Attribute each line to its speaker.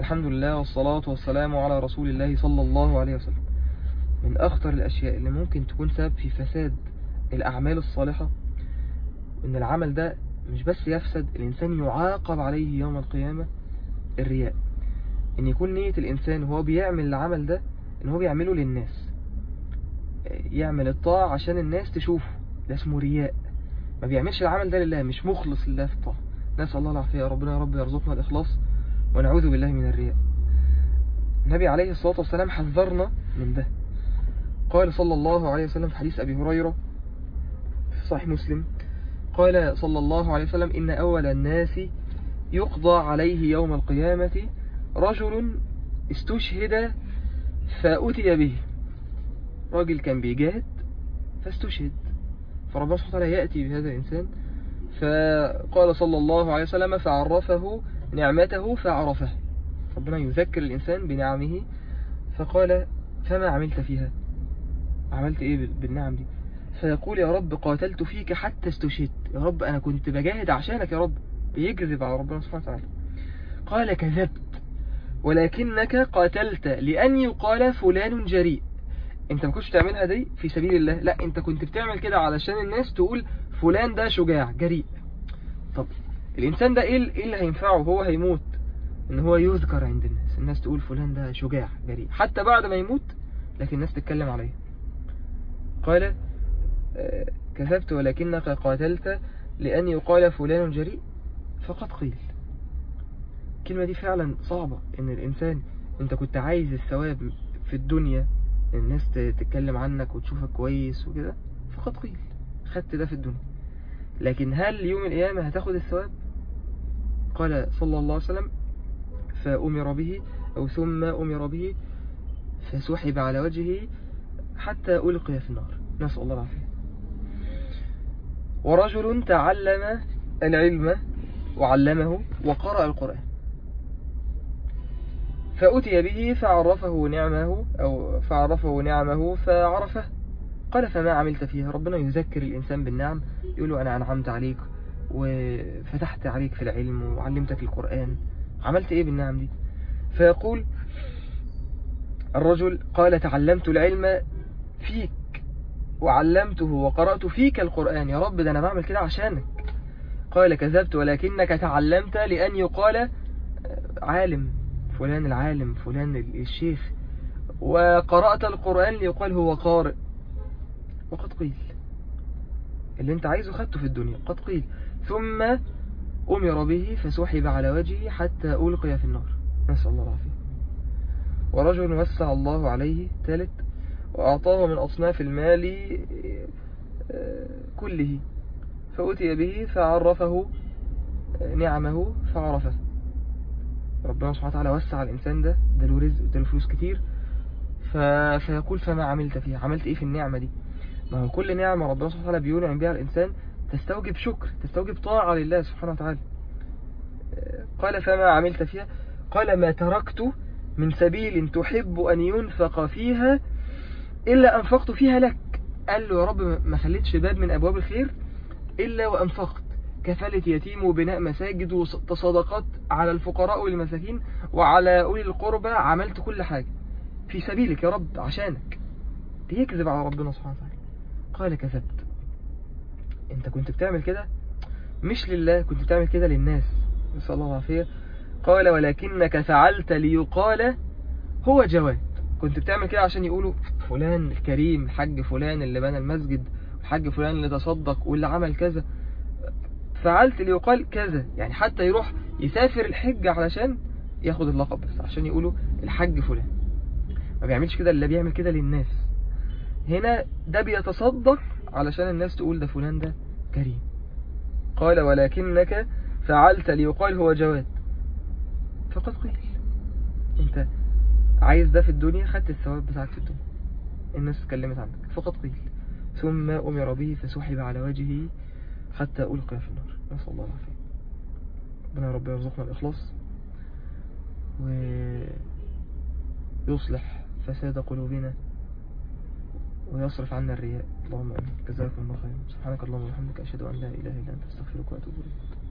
Speaker 1: الحمد لله والصلاة والسلام على رسول الله صلى الله عليه وسلم من أخطر الأشياء اللي ممكن تكون سبب في فساد الأعمال الصالحة إن العمل ده مش بس يفسد الإنسان يعاقب عليه يوم القيامة الرياء إن يكون نية الإنسان وهو بيعمل العمل ده إن هو بيعمله للناس يعمل الطاعة عشان الناس تشوفه ده اسمه رياء ما بيعملش العمل ده لله مش مخلص لله في الطاعة نسأل الله العافية ربنا يا رب يرزقنا الإخلاص ونعوذ بالله من الرياء النبي عليه الصلاة والسلام حذرنا من ده قال صلى الله عليه وسلم في حديث أبي هريرة في صحيح مسلم قال صلى الله عليه وسلم إن أول الناس يقضى عليه يوم القيامة رجل استشهد فأتي به راجل كان بيجاهد فاستشهد فربنا سبحانه وتعالى يأتي بهذا الإنسان فقال صلى الله عليه وسلم فعرفه نعمته فعرفه ربنا يذكر الإنسان بنعمه فقال فما عملت فيها عملت إيه بالنعم دي فيقول يا رب قاتلت فيك حتى استشهدت يا رب أنا كنت بجاهد عشانك يا رب بيكذب على ربنا سبحانه وتعالى قال كذبت ولكنك قاتلت لأن يقال فلان جريء انت ما كنتش تعملها دي في سبيل الله لا انت كنت بتعمل كده علشان الناس تقول فلان ده شجاع جريء طب الانسان ده ايه اللي هينفعه هو هيموت ان هو يذكر عند الناس الناس تقول فلان ده شجاع جريء حتى بعد ما يموت لكن الناس تتكلم عليه قال كذبت ولكنك قاتلت لأن يقال فلان جريء فقد قيل الكلمة دي فعلا صعبة ان الانسان انت كنت عايز الثواب في الدنيا الناس تتكلم عنك وتشوفك كويس وكده فقد قيل خدت ده في الدنيا لكن هل يوم القيامة هتاخد الثواب قال صلى الله عليه وسلم فأمر به أو ثم أمر به فسحب على وجهه حتى ألقي في النار نسأل الله العافية ورجل تعلم العلم وعلمه وقرأ القرآن فأتي به فعرفه نعمه أو فعرفه نعمه فعرفه قال فما عملت فيها ربنا يذكر الإنسان بالنعم يقول له أنا أنعمت عليك وفتحت عليك في العلم وعلمتك القرآن عملت إيه بالنعم دي فيقول الرجل قال تعلمت العلم فيك وعلمته وقرأت فيك القرآن يا رب ده أنا بعمل كده عشانك قال كذبت ولكنك تعلمت لأن يقال عالم فلان العالم فلان الشيخ وقرأت القرآن ليقال هو قارئ وقد قيل اللي انت عايزه خدته في الدنيا قد قيل ثم أمر به فسحب على وجهه حتى ألقي في النار نسأل الله العافية ورجل وسع الله عليه ثالث وأعطاه من أصناف المال كله فأتي به فعرفه نعمه فعرفه ربنا سبحانه وتعالى وسع الإنسان ده اداله رزق اداله فلوس كتير ف... فيقول فما عملت فيها عملت ايه في النعمة دي ما هو كل نعمة ربنا سبحانه وتعالى بينعم بها الإنسان تستوجب شكر تستوجب طاعة لله سبحانه وتعالى قال فما عملت فيها قال ما تركت من سبيل تحب أن ينفق فيها إلا أنفقت فيها لك قال له يا رب ما خليتش باب من أبواب الخير إلا وأنفقت كفالة يتيم وبناء مساجد وتصدقات على الفقراء والمساكين وعلى أولي القربى عملت كل حاجة في سبيلك يا رب عشانك يكذب على ربنا سبحانه وتعالى قال كذبت انت كنت بتعمل كده مش لله كنت بتعمل كده للناس نسأل الله العافية قال ولكنك فعلت ليقال هو جواد كنت بتعمل كده عشان يقولوا فلان الكريم الحاج فلان اللي بنى المسجد الحاج فلان اللي تصدق واللي عمل كذا فعلت ليقال كذا يعني حتى يروح يسافر الحج علشان ياخد اللقب بس عشان يقولوا الحج فلان ما بيعملش كده اللي بيعمل كده للناس هنا ده بيتصدق علشان الناس تقول ده فلان ده كريم قال ولكنك فعلت ليقال هو جواد فقد قيل انت عايز ده في الدنيا خدت الثواب بتاعك في الدنيا الناس اتكلمت عنك فقد قيل ثم أمر به فسحب على وجهه حتى ألقى في النار نسأل الله العافية ربنا يا رب يرزقنا الإخلاص ويصلح فساد قلوبنا ويصرف عنا الرياء اللهم امين جزاكم الله خيرا سبحانك اللهم وبحمدك اشهد ان لا اله الا انت استغفرك واتوب اليك